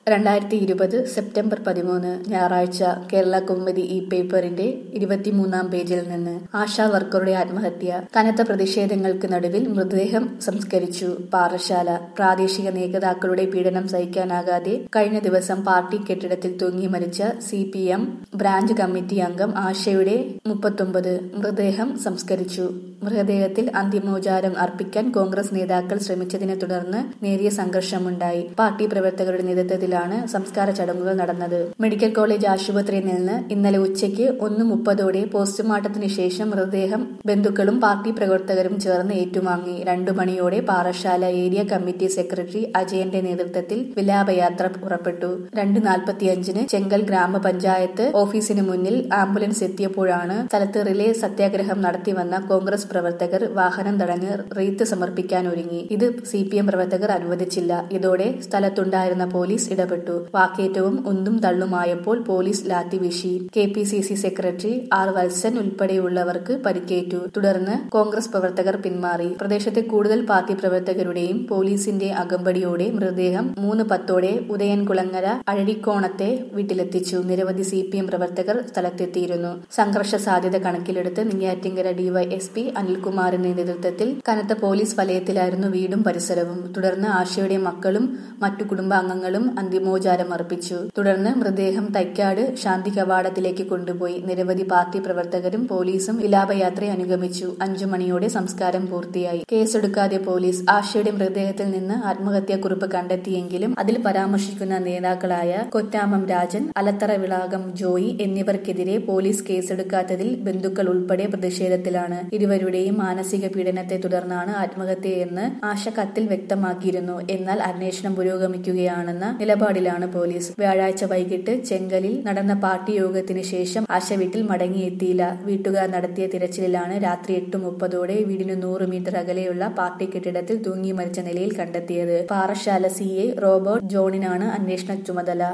രണ്ടായിരത്തി ഇരുപത് സെപ്റ്റംബർ പതിമൂന്ന് ഞായറാഴ്ച കേരള കൗമുദി ഈ പേപ്പറിന്റെ ഇരുപത്തിമൂന്നാം പേജിൽ നിന്ന് ആശാ വർക്കറുടെ ആത്മഹത്യ കനത്ത പ്രതിഷേധങ്ങൾക്ക് നടുവിൽ മൃതദേഹം സംസ്കരിച്ചു പാറശാല പ്രാദേശിക നേതാക്കളുടെ പീഡനം സഹിക്കാനാകാതെ കഴിഞ്ഞ ദിവസം പാർട്ടി കെട്ടിടത്തിൽ തൂങ്ങി മരിച്ച C P M branch committee അംഗം ആശയുടെ മുപ്പത്തൊമ്പത് മൃതദേഹം സംസ്കരിച്ചു മൃതദേഹത്തിൽ അന്തിമോപചാരം അർപ്പിക്കാൻ കോൺഗ്രസ് നേതാക്കൾ ശ്രമിച്ചതിനെ തുടർന്ന് നേരിയ സംഘർഷമുണ്ടായി പാർട്ടി പ്രവർത്തകരുടെ നേതൃത്വത്തിലാണ് സംസ്കാര ചടങ്ങുകൾ നടന്നത് മെഡിക്കൽ കോളേജ് ആശുപത്രിയിൽ നിന്ന് ഇന്നലെ ഉച്ചയ്ക്ക് ഒന്ന് മുപ്പതോടെ പോസ്റ്റ്മോർട്ടത്തിന് ശേഷം മൃതദേഹം ബന്ധുക്കളും പാർട്ടി പ്രവർത്തകരും ചേർന്ന് ഏറ്റുവാങ്ങി രണ്ടു മണിയോടെ പാറശാല ഏരിയ കമ്മിറ്റി സെക്രട്ടറി അജയന്റെ നേതൃത്വത്തിൽ വിലാപയാത്ര പുറപ്പെട്ടു രണ്ട് നാൽപ്പത്തിയഞ്ചിന് ചെങ്കൽ ഗ്രാമപഞ്ചായത്ത് ഓഫീസിന് മുന്നിൽ ആംബുലൻസ് എത്തിയപ്പോഴാണ് സ്ഥലത്ത് റിലേ സത്യാഗ്രഹം നടത്തിവന്ന കോൺഗ്രസ് പ്രവർത്തകർ വാഹനം തടഞ്ഞ് റീത്ത് സമർപ്പിക്കാൻ ഒരുങ്ങി ഇത് സി പി എം പ്രവർത്തകർ അനുവദിച്ചില്ല ഇതോടെ സ്ഥലത്തുണ്ടായിരുന്ന പോലീസ് ഇടപെട്ടു വാക്കേറ്റവും ഉന്തും തള്ളുമായപ്പോൾ പോലീസ് ലാത്തി വീശി K P C C secretary R Valsan ഉൾപ്പെടെയുള്ളവർക്ക് പരിക്കേറ്റു തുടർന്ന് കോൺഗ്രസ് പ്രവർത്തകർ പിന്മാറി പ്രദേശത്തെ കൂടുതൽ പാർട്ടി പ്രവർത്തകരുടെയും പോലീസിന്റെ അകമ്പടിയോടെ മൃതദേഹം മൂന്ന് പത്തോടെ ഉദയൻകുളങ്ങര അഴടിക്കോണത്തെ വീട്ടിലെത്തിച്ചു നിരവധി സി പി എം പ്രവർത്തകർ സ്ഥലത്തെത്തിയിരുന്നു സംഘർഷ സാധ്യത കണക്കിലെടുത്ത് നെയ്യാറ്റിങ്കര ഡിവൈഎസ്പി അനിൽകുമാറിന്റെ നേതൃത്വത്തിൽ കനത്ത പോലീസ് വലയത്തിലായിരുന്നു വീടും പരിസരവും തുടർന്ന് ആശയുടെ മക്കളും മറ്റു കുടുംബാംഗങ്ങളും അന്തിമോപചാരം അർപ്പിച്ചു തുടർന്ന് മൃതദേഹം തൈക്കാട് ശാന്തി കവാടത്തിലേക്ക് കൊണ്ടുപോയി നിരവധി പാർട്ടി പ്രവർത്തകരും പോലീസും വിലാപയാത്ര അനുഗമിച്ചു അഞ്ചു മണിയോടെ സംസ്കാരം പൂർത്തിയായി കേസെടുക്കാതെ പോലീസ് ആശയുടെ മൃതദേഹത്തിൽ നിന്ന് ആത്മഹത്യാക്കുറിപ്പ് കണ്ടെത്തിയെങ്കിലും അതിൽ പരാമർശിക്കുന്ന നേതാക്കളായ കൊറ്റാമം രാജൻ അലത്തറ വിളാകം ജോയി എന്നിവർക്കെതിരെ പോലീസ് കേസെടുക്കാത്തതിൽ ബന്ധുക്കൾ ഉൾപ്പെടെ പ്രതിഷേധത്തിലാണ് ഇരുവരുടെയും മാനസിക പീഡനത്തെ തുടർന്നാണ് ആത്മഹത്യയെന്ന് ആശ കത്തിൽ വ്യക്തമാക്കിയിരുന്നു എന്നാൽ അന്വേഷണം പുരോഗമിക്കുകയാണെന്ന നിലപാടിലാണ് പോലീസ് വ്യാഴാഴ്ച വൈകിട്ട് ചെങ്കലിൽ നടന്ന പാർട്ടി യോഗത്തിന് ശേഷം ആശ വീട്ടിൽ മടങ്ങിയെത്തിയില്ല വീട്ടുകാർ നടത്തിയ തിരച്ചിലിലാണ് രാത്രി എട്ട് മുപ്പതോടെ വീടിന് നൂറ് മീറ്റർ അകലെയുള്ള പാർട്ടി കെട്ടിടത്തിൽ തൂങ്ങി മരിച്ച നിലയിൽ കണ്ടെത്തിയത് പാറശാല സി എ റോബർട്ട് ജോണിനാണ് അന്വേഷണ ചുമതല